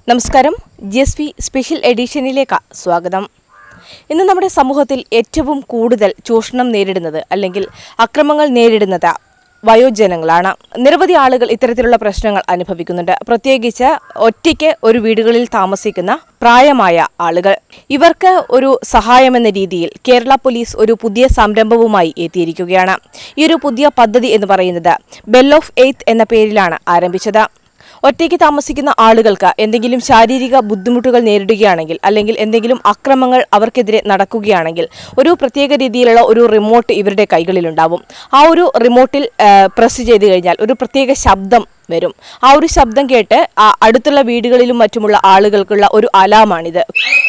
നമസ്കാരം G S P special എഡിഷനിലേക്ക് സ്വാഗതം ഇന്ന് നമ്മുടെ സമൂഹത്തിൽ ഏറ്റവും കൂടുതൽ ചൂഷണം നേരിടുന്നത് അല്ലെങ്കിൽ അക്രമങ്ങൾ നേരിടുന്നത് വയോജനങ്ങളാണ് നിരവധി ആളുകൾ ഇത്തരത്തിലുള്ള പ്രശ്നങ്ങൾ അനുഭവിക്കുന്നുണ്ട് പ്രത്യേകിച്ച് ഒറ്റയ്ക്ക് ഒരു വീടുകളിൽ താമസിക്കുന്ന പ്രായമായ ആളുകൾ ഇവർക്ക് ഒരു സഹായമെന്ന രീതിയിൽ കേരള പോലീസ് ഒരു പുതിയ സംരംഭവുമായി എത്തിയിരിക്കുകയാണ് ഈ ഒരു പുതിയ പദ്ധതി എന്ന് പറയുന്നത് ബെൽ ഓഫ് എയ്ത്ത് എന്ന പേരിലാണ് ആരംഭിച്ചത് ഒറ്റയ്ക്ക് താമസിക്കുന്ന ആളുകൾക്ക് എന്തെങ്കിലും ശാരീരിക ബുദ്ധിമുട്ടുകൾ നേരിടുകയാണെങ്കിൽ അല്ലെങ്കിൽ എന്തെങ്കിലും അക്രമങ്ങൾ അവർക്കെതിരെ നടക്കുകയാണെങ്കിൽ ഒരു പ്രത്യേക രീതിയിലുള്ള ഒരു റിമോട്ട് ഇവരുടെ കൈകളിലുണ്ടാവും ആ ഒരു റിമോട്ടിൽ പ്രസ് ചെയ്ത് കഴിഞ്ഞാൽ ഒരു പ്രത്യേക ശബ്ദം വരും ആ ഒരു ശബ്ദം കേട്ട് ആ അടുത്തുള്ള വീടുകളിലും മറ്റുമുള്ള ആളുകൾക്കുള്ള ഒരു അലാമാണിത്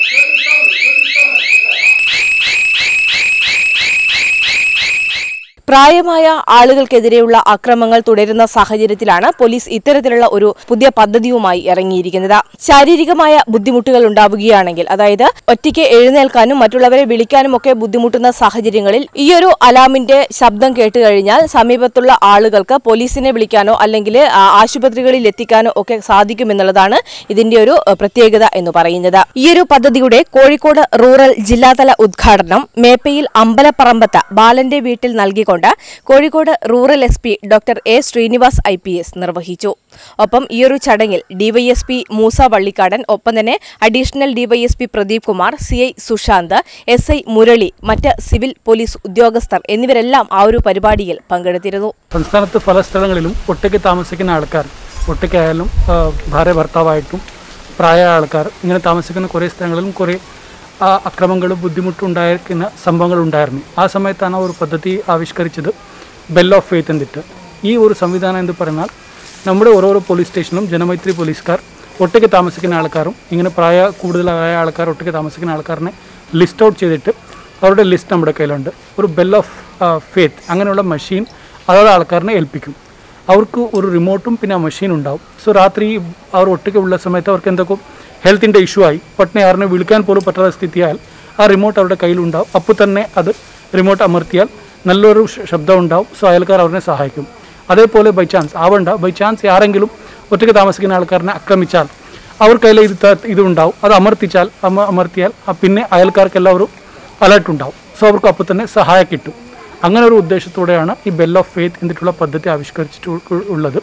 പ്രായമായ ആളുകൾക്കെതിരെയുള്ള അക്രമങ്ങൾ തുടരുന്ന സാഹചര്യത്തിലാണ് പോലീസ് ഇത്തരത്തിലുള്ള ഒരു പുതിയ പദ്ധതിയുമായി ഇറങ്ങിയിരിക്കുന്നത് ശാരീരികമായ ബുദ്ധിമുട്ടുകൾ ഉണ്ടാവുകയാണെങ്കിൽ അതായത് ഒറ്റയ്ക്ക് എഴുന്നേൽക്കാനും മറ്റുള്ളവരെ വിളിക്കാനും ഒക്കെ ബുദ്ധിമുട്ടുന്ന സാഹചര്യങ്ങളിൽ ഈ ഒരു അലാമിന്റെ ശബ്ദം കേട്ട് കഴിഞ്ഞാൽ സമീപത്തുള്ള ആളുകൾക്ക് പോലീസിനെ വിളിക്കാനോ അല്ലെങ്കിൽ ആ, ആശുപത്രികളിൽ എത്തിക്കാനോ ഒക്കെ സാധിക്കുമെന്നുള്ളതാണ് ഇതിന്റെ ഒരു ഏഹ്, പ്രത്യേകത എന്ന് പറയുന്നത് ഈ ഒരു പദ്ധതിയുടെ കോഴിക്കോട് റൂറൽ ജില്ലാതല ഉദ്ഘാടനം മേപ്പയിൽ അമ്പലപ്പറമ്പത്ത് ബാലന്റെ വീട്ടിൽ നൽകിക്കൊണ്ട് Kozhikode rural S P doctor A Srinivas I P S നിർവഹിച്ചു ഒപ്പം ഈയൊരു ചടങ്ങിൽ ഡിവൈഎസ്പി മൂസ വള്ളിക്കാടൻ ഒപ്പം തന്നെ additional DYSP Pradeep Kumar C I Sushant S I Murali മറ്റ് സിവിൽ പോലീസ് ഉദ്യോഗസ്ഥർ എന്നിവരെല്ലാം ആ ഒരു പരിപാടിയിൽ പങ്കെടുത്തിരുന്നു സംസ്ഥാനത്ത് പല സ്ഥലങ്ങളിലും ഒറ്റയ്ക്ക് താമസിക്കുന്ന ആൾക്കാർ ഒറ്റയ്ക്കായാലും ആ, ഭാര്യ ഭർത്താവായിട്ടും പ്രായമായ ആൾക്കാർ ഇങ്ങനെ താമസിക്കുന്ന കുറേ സ്ഥലങ്ങളിലും കുറേ ആ, അക്രമങ്ങളും ബുദ്ധിമുട്ടും ഉണ്ടായിരിക്കുന്ന സംഭവങ്ങൾ ഉണ്ടായിരുന്നു ആ സമയത്താണ് ഒരു പദ്ധതി ആവിഷ്കരിച്ചത് ബെൽ ഓഫ് ഫെയ്ത്ത് എന്നിട്ട് ഈ ഒരു സംവിധാനം എന്ന് പറഞ്ഞാൽ നമ്മുടെ ഓരോരോ പോലീസ് സ്റ്റേഷനിലും ജനമൈത്രി പോലീസുകാർ ഒറ്റയ്ക്ക് താമസിക്കുന്ന ആൾക്കാരും ഇങ്ങനെ പ്രായ കൂടുതലായ ആൾക്കാർ ഒറ്റയ്ക്ക് താമസിക്കുന്ന ആൾക്കാരനെ ലിസ്റ്റ് ഔട്ട് ചെയ്തിട്ട് അവരുടെ ലിസ്റ്റ് നമ്മുടെ കയ്യിലുണ്ട് ഒരു ബെൽ ഓഫ് ഫേത്ത് അങ്ങനെയുള്ള മെഷീൻ അതാത് ആൾക്കാരനെ ഏൽപ്പിക്കും അവർക്ക് ഒരു റിമോട്ടും പിന്നെ ആ മെഷീൻ ഉണ്ടാവും സോ രാത്രി അവർ ഒറ്റയ്ക്ക് ഉള്ള സമയത്ത് അവർക്ക് എന്തൊക്കെ ഹെൽത്തിൻ്റെ ഇഷ്യൂ ആയി പട്ടിനെ ആറിനെ വിളിക്കാൻ പോലും പറ്റാത്ത സ്ഥിതിയായാൽ ആ റിമോട്ട് അവരുടെ കയ്യിലുണ്ടാവും അപ്പോൾ തന്നെ അത് റിമോട്ട് അമർത്തിയാൽ നല്ലൊരു ശ- ശബ്ദം ഉണ്ടാവും സോ അയൽക്കാർ അവരെ സഹായിക്കും അതേപോലെ ബൈ ചാൻസ് ആവണ്ട ബൈ ചാൻസ് ആരെങ്കിലും ഒറ്റയ്ക്ക് താമസിക്കുന്ന ആൾക്കാരനെ ആക്രമിച്ചാൽ അവർ കയ്യിൽ ഇത് ത- ഇത് ഉണ്ടാവും അത് അമർത്തിച്ചാൽ അമ അമർത്തിയാൽ ആ പിന്നെ അയൽക്കാർക്ക് എല്ലാവരും അലർട്ട് ഉണ്ടാവും സോ അവർക്ക് അപ്പോൾ തന്നെ സഹായം കിട്ടും അങ്ങനെ ഒരു ഉദ്ദേശത്തോടെയാണ് ഈ ബെൽ ഓഫ് ഫെയ്ത്ത് എന്നിട്ടുള്ള പദ്ധതി ആവിഷ്കരിച്ചിട്ട് ഉള്ളത്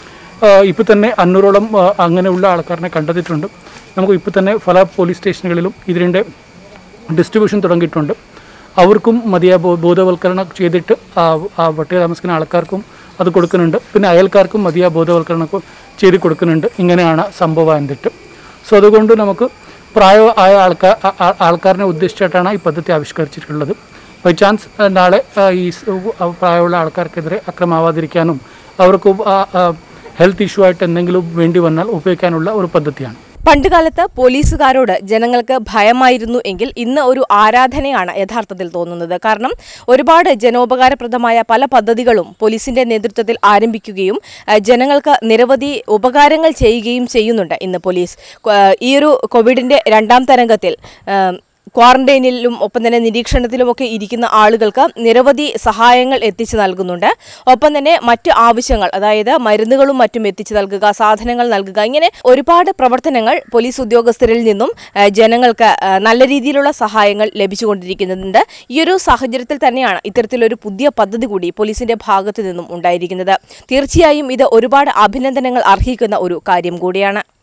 ഇപ്പോൾ തന്നെ അഞ്ഞൂറോളം ആ, അങ്ങനെയുള്ള ആൾക്കാരനെ കണ്ടെത്തിയിട്ടുണ്ട് നമുക്ക് ഇപ്പോൾ തന്നെ പല പോലീസ് സ്റ്റേഷനുകളിലും ഇതിൻ്റെ ഡിസ്ട്രിബ്യൂഷൻ തുടങ്ങിയിട്ടുണ്ട് അവർക്കും മതിയായ ബോ- ബോധവൽക്കരണം ചെയ്തിട്ട് ആ ആ പട്ടിക താമസിക്കുന്ന ആൾക്കാർക്കും അത് കൊടുക്കുന്നുണ്ട് പിന്നെ അയൽക്കാർക്കും മതിയായ ബോധവൽക്കരണം കൊ- ചെയ്ത് കൊടുക്കുന്നുണ്ട് ഇങ്ങനെയാണ് സംഭവം എന്നിട്ട് സോ അതുകൊണ്ട് നമുക്ക് പ്രായമായ ആൾക്കാർ ആ- ആ- ആൾക്കാരനെ ഉദ്ദേശിച്ചിട്ടാണ് ഈ പദ്ധതി ആവിഷ്കരിച്ചിട്ടുള്ളത് ബൈ ചാൻസ് ആ, നാളെ ആ, ഈ സ് ആ, പ്രായമുള്ള ആൾക്കാർക്കെതിരെ അക്രമാവാതിരിക്കാനും അവർക്ക് ഹെൽത്ത് ഇഷ്യൂ ആയിട്ട് എന്തെങ്കിലും വേണ്ടി വന്നാൽ ഉപയോഗിക്കാനുള്ള ഒരു പദ്ധതിയാണ് പണ്ടുകാലത്ത് പോലീസുകാരോട് ജനങ്ങൾക്ക് ഭയമായിരുന്നു എങ്കിൽ ഇന്ന് ഒരു ആരാധനയാണ് യഥാർത്ഥത്തിൽ തോന്നുന്നത് കാരണം ഒരുപാട് ജനോപകാരപ്രദമായ പല പദ്ധതികളും പോലീസിന്റെ നേതൃത്വത്തിൽ ആരംഭിക്കുകയും ആ, ജനങ്ങൾക്ക് നിരവധി ഉപകാരങ്ങൾ ചെയ്യുകയും ചെയ്യുന്നുണ്ട് ഇന്ന് പോലീസ് ആ, ഈ ഒരു കോവിഡിന്റെ രണ്ടാം തരംഗത്തിൽ ആ, ക്വാറന്റൈനിലും ഒപ്പം തന്നെ നിരീക്ഷണത്തിലുമൊക്കെ ഇരിക്കുന്ന ആളുകൾക്ക് നിരവധി സഹായങ്ങൾ എത്തിച്ചു നൽകുന്നുണ്ട് ഒപ്പം തന്നെ മറ്റ് ആവശ്യങ്ങൾ അതായത് മരുന്നുകളും മറ്റും എത്തിച്ചു നൽകുക സാധനങ്ങൾ നൽകുക ഇങ്ങനെ ഒരുപാട് പ്രവർത്തനങ്ങൾ പോലീസ് ഉദ്യോഗസ്ഥരിൽ നിന്നും ആ, ജനങ്ങൾക്ക് ആ, നല്ല രീതിയിലുള്ള സഹായങ്ങൾ ലഭിച്ചുകൊണ്ടിരിക്കുന്നുണ്ട് ഈ ഒരു സാഹചര്യത്തിൽ തന്നെയാണ് ഇത്തരത്തിലൊരു പുതിയ പദ്ധതി കൂടി പോലീസിന്റെ ഭാഗത്തു നിന്നും ഉണ്ടായിരിക്കുന്നത് തീർച്ചയായും ഇത് ഒരുപാട് അഭിനന്ദനങ്ങൾ അർഹിക്കുന്ന ഒരു കാര്യം കൂടിയാണ്